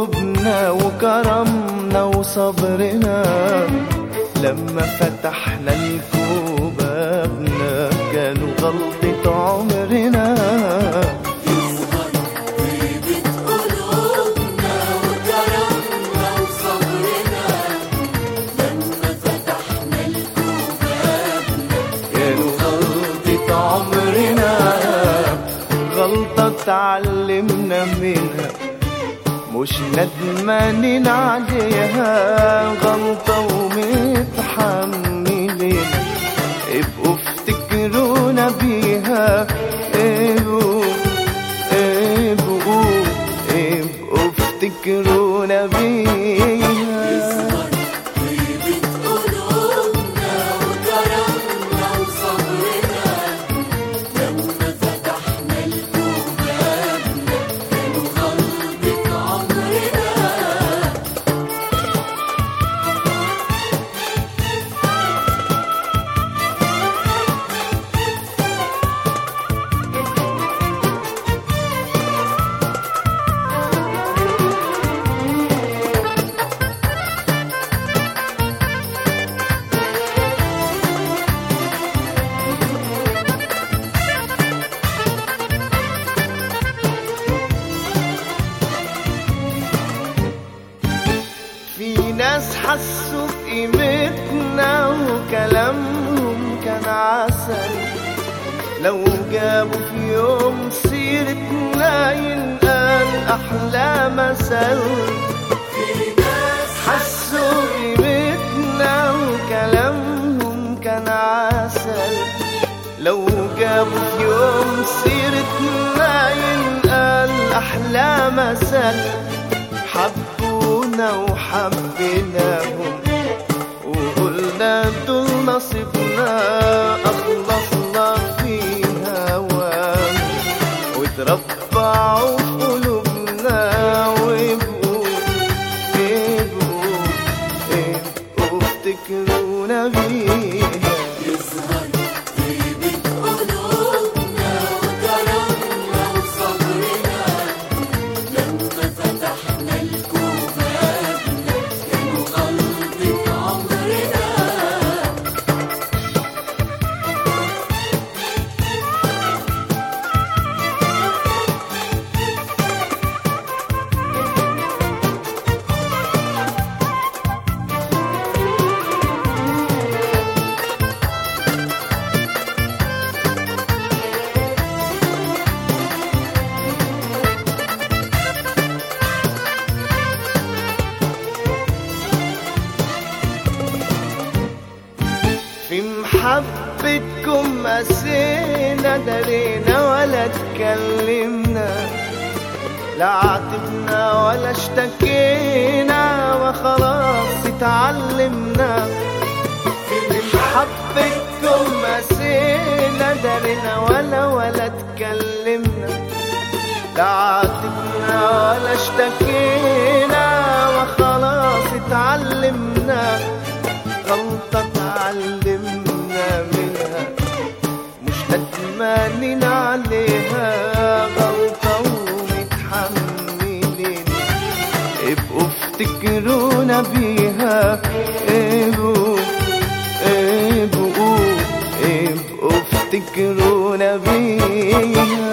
قلوبنا وكرمنا وصبرنا لما فتحنا لكم بابنا كانوا غلطة عمرنا يظهر طيبة قلوبنا وكرمنا وصبرنا لما فتحنا لكم بابنا كانوا غلطة عمرنا غلطة اتعلمنا منها مش ندمانين عليها غلطة ومتحملين ابقوا افتكرونا بيها ابقوا ابقوا ابقوا افتكرونا بيها يظهر طيبة قلوبنا وكرمنا وصبرنا لما فتحنا لكم بابنا كانوا غلطة عمرنا في ناس حسوا بقيمتنا وكلامهم كان عسل لو جابوا في يوم سيرتنا ينقال أحلى مثل في ناس حسوا بقيمتنا وكلامهم كان عسل لو جابوا في يوم سيرتنا ينقال أحلى مثل حبونا وحبيناهم وقلنا دول نصيبنا أخلصنا في هواهم وتربعوا في قلوبنا ويبقوا يبقوا يبقوا افتكرونا بيها يظهر طيبة قلوبنا وكرمنا وصبرنا لما فتحنا لكم بابنا كانوا غلطة عمرنا في محبتكم قسينا درينا ولا اتكلمنا لا عاتبنا ولا اشتكينا وخلاص اتعلمنا في محبتكم قسينا درينا ولا ولا اتكلمنا لا عاتبنا ولا اشتكينا وخلاص اتعلمنا غلطة اتعلمنا منها مش ندمانين عليها غلطة ومتحملين ابقوا افتكرونا بيها ابقوا ابقوا ابقوا افتكرونا بيها